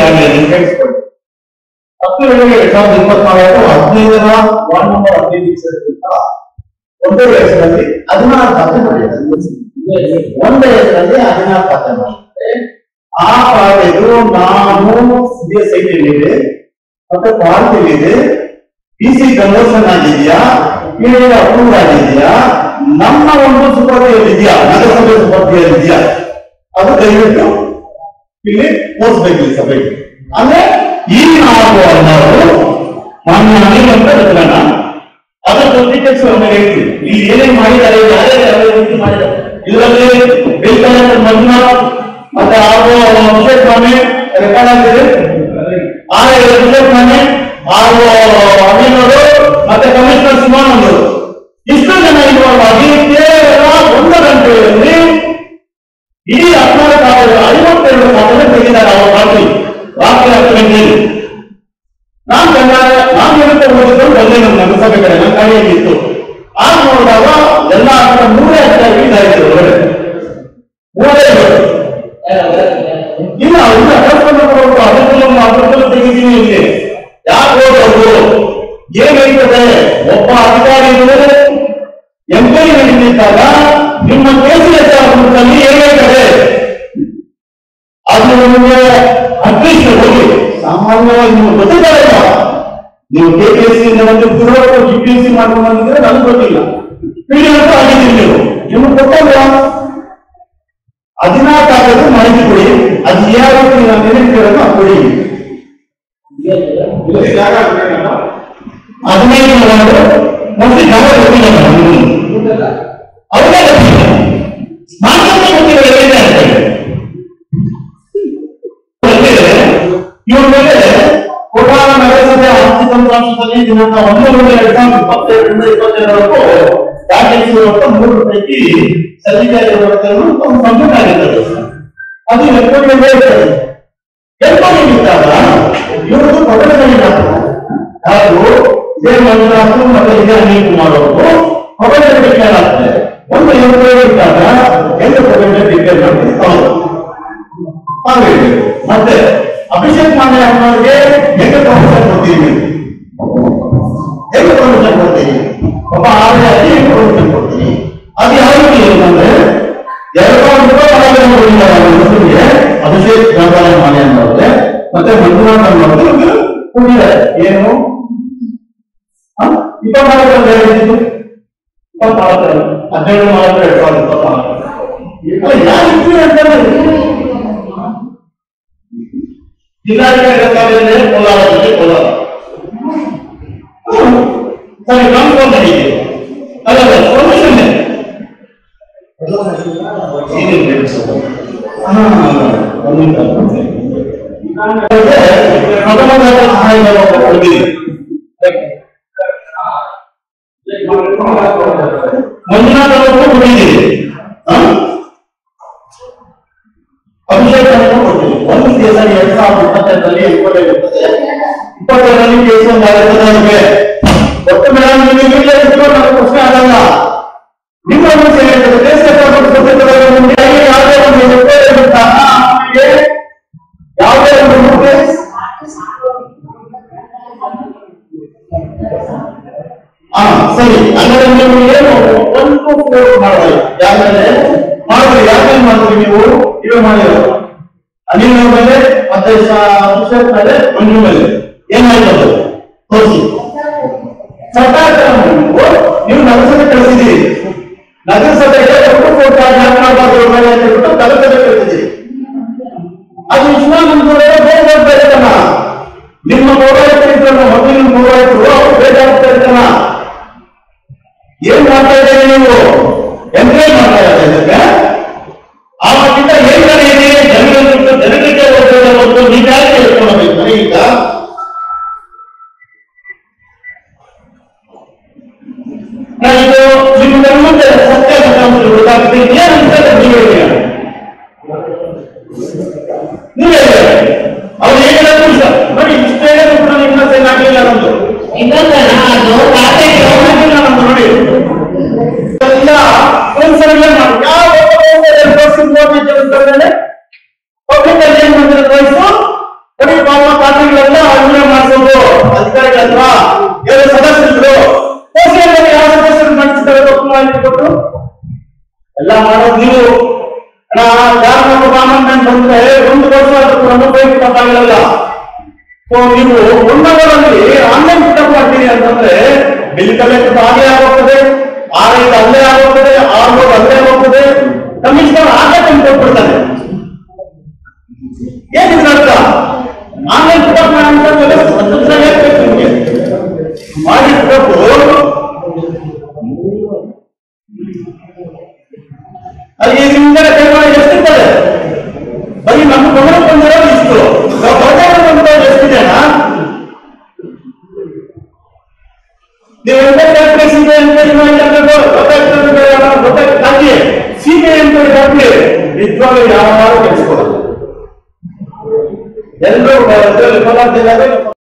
ಆಗಲಿ ನೀವು ಕೇಳಿಸ್ಕೊಳ್ಳಿ ಹತ್ತು ವೇಳೆಗೆ ಎರಡ್ ಸಾವಿರದ ಇಪ್ಪತ್ನಾಲ್ಕು ಹದಿನೈದರ ವಾರ್ಡ್ ನಂಬರ್ ಹದಿನೈದು ಸೇರಿದಂತ ಒಂದೇ ವಯಸ್ಸಿನಲ್ಲಿ ಹದಿನಾರು ಖಾತೆ ಮಾಡಿದ್ದಾರೆ ಒಂದೇ ವಯಸ್ಸಿನಲ್ಲಿ ಹದಿನಾರು ಖಾತೆ ಮಾಡಿದ್ದಾರೆ ಆ ಖಾತೆದು ನಾನು ಸಿ ಎಸ್ ಐ ಇದೆ ಮತ್ತೆ ಪಾರ್ಟಿಲಿದೆ ಬಿ ಸಿ ಕನ್ವರ್ಷನ್ ಆಗಿದೆಯಾ ಪೀಳಿಗೆ ಅಪ್ರೂವ್ ಆಗಿದೆಯಾ ನಮ್ಮ ಒಂದು ಸುಪರ್ದಿಯಲ್ಲಿ ಇದೆಯಾ ನಗರಸಭೆ ಸುಪರ್ದಿಯಲ್ಲಿ ಇದೆಯಾ ಅದು ದಯವಿಟ್ಟು ಇಲ್ಲಿ ಓದಿಸ್ಬೇಕು ಈ ಸಭೆಗೆ ಅಂದ್ರೆ ಈ ನಾವು ಅನ್ನೋರು ಮಾನ್ಯ ಅನಿಲ್ ಅಂತ ರಚನ ಅದರ ಡೀಟೇಲ್ಸ್ ನಮಗೆ ಹೇಳ್ತೀವಿ ಇಲ್ಲಿ ಏನೇನ್ ಮಾಡಿದ್ದಾರೆ ಯಾರ್ಯಾರು ಯಾವ್ಯಾವ ರೀತಿ ಮಾಡಿದ್ದಾರೆ ಇದರಲ್ಲಿ ಬಿಲ್ ಕಲೆಕ್ಟರ್ ಮಂಜುನಾಥ್ ಮತ್ತೆ ಆರ್ಒ ಅಭಿಷೇಕ್ ಸ್ವಾಮಿ ರೆಕಾರ್ಡ್ ಆಗಿದೆ ಆ ಅಭಿಷೇಕ್ ಸ್ವಾಮಿ ಆರ್ಒ ಅಮೀನ್ ಅವರು ಮತ್ತೆ ಕಮಿಷನರ್ ಸುಮಾನ್ ಅವರು ಇಷ್ಟು ಜನ ಇನ್ವಾಲ್ವ್ ಆಗಿ ಕೇವಲ ಒಂದು ಗಂಟೆಯಲ್ಲಿ ಇಡೀ ಹದಿನಾರು ಸಾವಿರದ ಐವತ್ತೆರಡು ಸಾವಿರ ತೆಗೆದಿದ್ದಾರೆ ಅವರ ಪಾರ್ಟಿ ರಾಷ್ಟ್ರೀಯ ಅರ್ಥದಲ್ಲಿ ನಾನು ಕನ್ನಡ ನಾನು ಏನಂತ ಓದಿದ್ರು ಬಂದೆ ನಮ್ಮ ನಗರಸಭೆ ಕಡೆ ನನ್ನ ಕೈಯಲ್ಲಿ ಇತ್ತು ಆಗ ನೋಡಿದಾಗ ಎಲ್ಲ ಹತ್ರ ಮೂರೇ ಅಧಿಕಾರಿ ಇದಾಯ್ತು ಒಳಗಡೆ ಮೂರೇ ಇರೋದು. ಇಲ್ಲ ಅವ್ರನ್ನ ಕರ್ಕೊಂಡು ಬರೋದು ಅದಕ್ಕೆಲ್ಲ ಅದಕ್ಕೆಲ್ಲ ತೆಗಿತೀನಿ ಇಲ್ಲಿ ಯಾಕೆ ಹೋಗೋದು ಏನಾಯ್ತದೆ ಒಬ್ಬ ಅಧಿಕಾರಿ ಎಂಕ್ವೈರಿ ನಡೆದಿದ್ದಾಗ ನಿಮ್ಮ ಕೇಸಿನ ಕುರಿತಲ್ಲಿ ಏನಾಯ್ತದೆ ಅದು ನಿಮಗೆ ಅಟ್ಲೀಸ್ಟ್ ಹೋಗಿ ಸಾಮಾನ್ಯವಾಗಿ ನೀವು ಗೊತ್ತಿದ್ದಾರೆ ನೀವು ಕೆ ಪಿ ಎಸ್ ಸಿ ಬಂದಿರ್ತೀರೋ ಅಥವಾ ಜಿ ಪಿ ಎಸ್ ಸಿ ಮಾಡ್ಕೊಂಡು ಬಂದಿದ್ರೆ ನನಗೆ ಗೊತ್ತಿಲ್ಲ ಪೀಡಿಎಫ್ ಆಗಿದ್ದೀರಿ ನೀವು ನಿಮ್ಗೆ ಗೊತ್ತಲ್ವಾ ಹದಿನಾಲ್ಕು ಆಗದು ಮಾಹಿತಿ ಕೊಡಿ ಅದು ಯಾವ ರೀತಿ ನಾನು ನೆನಪಿರೋದು ಅದು ಕೊಡಿ ಹದಿನೈದು ಅವರು ಮತ್ತೆ ಜಾಗ ಗೊತ್ತಿಲ್ಲ ನಮ್ಗೆ. ಅವ್ರಿಗೆ ಗೊತ್ತಿಲ್ಲ ಮಾನ್ಯತೆ ಗೊತ್ತಿಲ್ಲ ಎಲ್ಲಿದೆ ಅಂತ ಹೇಳಿ. ಇವ್ರ ಮೇಲೆ ಕೋಲಾರ ನಗರಸಭೆ ಆಸ್ತಿ ತಂತ್ರಾಂಶದಲ್ಲಿ ದಿನಾಂಕ ಒಂದು ಒಂದು ಎರಡ್ ಸಾವಿರದ ಇಪ್ಪತ್ತೆರಡರಿಂದ ಇಪ್ಪತ್ತೆರಡರವರೆಗೂ ದಾಖಲಿಸಿರುವಂತ ಮೂರು ಪೈಕಿ ಸಲ್ಲಿಕೆಯಾಗಿರುವಂತನ್ನು ಒಂದು ಕಂಪ್ಯೂಟ್ ಆಗಿರ್ತದೆ ಅದು ಎಲ್ಕೊಂಡಿಂದ ಇರ್ತದೆ ಎಲ್ಕೊಂಡಿದ್ದಾಗ ಇವ್ರದ್ದು ಹೊರಗಡೆ ಹಾಗೂ ಇದೇ ಮಂಜುನಾಥ್ ಮತ್ತೆ ಇದೇ ಅನಿಲ್ ಕುಮಾರ್ ಅವರು ಹೊರಗಡೆ ಡಿಕ್ಲೇರ್ ಆಗ್ತದೆ ಒಂದು ಎಲ್ಕೊಳ್ಳಿ ಇದ್ದಾಗ ಎಂದು ಹೊರಗಡೆ ಡಿಕ್ಲೇರ್ ಮಾಡಿ ಹೌದು ಹಾಗೆ ಮತ್ತೆ ಅಭಿಷೇಕ್ ಮಾಂಡೆ ಅನ್ನೋರಿಗೆ ಹೆಂಗೆ ಪ್ರಮೋಷನ್ ಕೊಡ್ತೀವಿ ಹೆಂಗೆ ಪ್ರಮೋಷನ್ ಕೊಡ್ತೀವಿ ಒಬ್ಬ ಆರ್ಯಾಗಿ ಹೆಂಗೆ ಪ್ರಮೋಷನ್ ಕೊಡ್ತೀವಿ ಅದು ಯಾವ ರೀತಿ ಅಂತಂದ್ರೆ ಎರಡು ಸಾವಿರ ರೂಪಾಯಿ ಒಳಗಡೆ ಕೊಟ್ಟಿದ್ದಾರೆ ಅವ್ರ ಹೆಸರಿಗೆ ಅಭಿಷೇಕ್ ಗಂಗಾರಾಯ ಮಾಲೆ ಅನ್ನೋರಿಗೆ ಮತ್ತೆ ಮಂಜುನಾಥ್ ಅನ್ನೋರಿಗೆ ಕೊಟ್ಟಿದ್ದಾರೆ ಏನು ಹ? ಇಪ್ಪತ್ನಾಲ್ಕರಲ್ಲಿ ಹೇಳಿದ್ದು ಇಪ್ಪತ್ನಾಲ್ಕರಲ್ಲಿ ಹದಿನೇಳು ನಾಲ್ಕು ಎರಡ್ ಸಾವಿರದ ಇಪ್ಪತ್ನಾಲ್ಕು ಅಲ್ಲ ಯಾರು ಇದ್ದೀರಿ ಅಂತಂದ್ರೆ ಜಿಲ್ಲಾಧಿಕಾರಿ ಕಾರ್ಯಾಲಯ ಕೋಲಾರ ಜಿಲ್ಲೆ ಕೋಲಾರ ಹ್ಮ್. ಸರಿ ಕಾನ್ಫೋನ್ ಇದೆ ಅಲ್ಲ ಪ್ರೊಫೆಷನ್ ಪ್ರಥಮ ಸಹಾಯ ಕೊಟ್ಟಿದೆ ಮಂಜುನಾಥ್ ಅವರು ಕೊಟ್ಟಿದ್ದೀರಿ ಹ? ಅಭಿಷೇಕ್ ಅನ್ನು ಕೊಟ್ಟಿದ್ದೀರಿ ಒಂದು ಕೇಸಲ್ಲಿ ಎರಡ್ ಸಾವಿರದ ಇಪ್ಪತ್ತೆರಡರಲ್ಲಿ ಇಪ್ಪತ್ತೈದು ಇರ್ತದೆ ಇಪ್ಪತ್ತೆರಡರಲ್ಲಿ ಕೇಸ್ ಒಂದು ಆಗುತ್ತದೆ ಅವ್ರಿಗೆ ಒಟ್ಟು ಮೇಡಮ್ ನಿಮಗೆ ಈಗಲೇ ಇಟ್ಕೊಂಡು ನನಗೆ ಪ್ರಶ್ನೆ ಆಗಲ್ಲ ನಿಮ್ಮ ಸಮಸ್ಯೆ ಹೇಳ್ತದೆ ದೇಶ ಕೊಟ್ಟಿದ್ದಾರೆ ನಿಮಗೆ ಯಾವುದೇ ಒಂದು ಎಫ್ಐಆರ್ ಇರುತ್ತಾ ಅವರಿಗೆ ಯಾವುದೇ ಒಂದು ನೋಟಿಸ್ ಹಾ ಸರಿ ಅಂದ್ರೆ ನೀವು ಏನು ಒಂದು ಫೋಟೋ ಮಾಡಲ್ಲ ಯಾಕಂದ್ರೆ ಮಾಡಿದ್ರಿ ಯಾಕೆ ಮಾಡಿದ್ರಿ ನೀವು ಇವೆ ಮಾಡಿರೋ ಅನಿಲ್ ಅವ್ರ ಮೇಲೆ ಮತ್ತೆ ಅಭಿಷೇಕ್ ಮೇಲೆ ಮಂಜು ಮೇಲೆ ಏನಾಯ್ತು ಅದು ತೋರಿಸಿ ಸರ್ಕಾರ ನೀವು ನೀವು ನಗರಸಭೆ ಕಳಿಸಿದ್ದೀರಿ ನಗರಸಭೆಗೆ ಒಟ್ಟು ಫೋಟೋ ಯಾಕೆ ಮಾಡಬಾರ್ದು ಇವ್ರ ಮೇಲೆ ಅಂತ ಹೇಳ್ಬಿಟ್ಟು ನಗರಸಭೆ ಕಳಿಸಿದ್ದೀರಿ ಅದು ವಿಶ್ವಾನಂದರೇ ಬೇರೆ ಬೇರೆತನ ನಿಮ್ಮ ಪೌರಾಯುಕ್ತರನ್ನ ಮೊದಲಿನ ಪೌರಾಯುಕ್ತರು ಅವ್ರು ಬೇಜಾಗ್ತಾ ಇರ್ತಾನ ಏನ್ ಮಾಡ್ತಾ ಇದ್ದೀರಿ ನೀವು ಎಂಕರೇಜ್ ಮಾಡ್ತಾ ಇದ್ದಾರೆ ಇದಕ್ಕೆ ಆವಾಗಿಂದ ಏನ್ ನಡೆಯಿದೆ ಜನರಿಗೆ ಜನರಿಗೆ ಹೋಗ್ತದೆ ಮತ್ತು ನೀವು ಯಾಕೆ ಹೇಳ್ಕೊಳ್ಬೇಕು ನನಗೀಗ ನಾನಿದು ನಿಮ್ಮ ಮುಂದೆ ಸತ್ಯ ಫಲಿತಾಂಶಗಳು ಗೊತ್ತಾಗ್ತದೆ ಏನಂತ ನೀವು ಹೇಳ್ತೀರಾ ನೀವೇ ಹೇಳಿ. ಅವ್ರು ಏನ್ ಹೇಳಿದ್ರು ಸರ್ ನೋಡಿ ಇಷ್ಟೇ ಕೂಡ ನಿಮ್ಮ ಸೈನ್ ಆಗ್ಲಿಲ್ಲ ನಮ್ದು ಇನ್ನೊಂದಲ್ಲ ಅದು ಖಾತೆ ಹತ್ರ ಎರಡು ಸದಸ್ಯರು ಕೋಶದಲ್ಲಿ ಯಾವ ಸದಸ್ಯರು ನಡೆಸಿದ್ದಾರೆ ತಪ್ಪು ಮಾಡಿ ಕೊಟ್ಟು ಎಲ್ಲ ಮಾಡೋದು ನೀವು ಯಾರನ್ನ ಗವರ್ಮೆಂಟ್ ಬಂದ್ರೆ ಒಂದು ವರ್ಷ ಆದ್ರೂ ನಮ್ಮ ಉಪಯೋಗ ತಪ್ಪಾಗಿರಲ್ಲ ಸೊ ನೀವು ಒಂದರಲ್ಲಿ ಆನ್ಲೈನ್ ಪಿಕಪ್ ಮಾಡ್ತೀನಿ ಅಂತಂದ್ರೆ ಬಿಲ್ ಕಲೆಕ್ಟ್ ಹಾಗೆ ಆಗೋಗ್ತದೆ ಆರೈದು ಅಲ್ಲೇ ಆಗೋಗ್ತದೆ ಆರ್ನೂರು ಅಲ್ಲೇ ಹೋಗ್ತದೆ ಕಮಿಷನರ್ ಆಗ ತಂದು ಕೊಟ್ಬಿಡ್ತಾನೆ ಏನಿದ್ರ ಅರ್ಥ ಆನ್ಲೈನ್ ಪಿಕಪ್ ಮಾಡುವಂತ ವ್ಯವಸ್ಥೆ ಸ್ವತಂತ್ರ ಹೇಳ್ಬೇಕು ನಿಮ್ಗೆ ಮಾಡಿಟ್ಬಿಟ್ಟು ಅಲ್ಲಿ ಹಿಂದೆ ಕೈವಾಡ ಎಷ್ಟಿರ್ತದೆ ಬರೀ ನಮ್ಮ ಗಮನಕ್ಕೆ ಬಂದಿರೋದು ಇಷ್ಟು ನಾವು ಹೊರಗಡೆ ಬಂದಿರೋದು ಎಷ್ಟಿದೆನಾ ನೀವು ಎಂತ ಕ್ಯಾಲ್ಕುಲೇಷನ್ ಎಂಕ್ವೈರಿ ಮಾಡಿರ್ಬೇಕು ಗೊತ್ತಾಗ್ತದೆ ಗೊತ್ತಾಗ್ತದೆ ಸೀಮೆ ಎಂಕ್ವೈರಿ ಹಾಕಿ ನಿಜವಾಗ್ಲೂ ಯಾವ ಕೆಲಸ ಎಲ್ಲರೂ ಪದಾರ್ಥ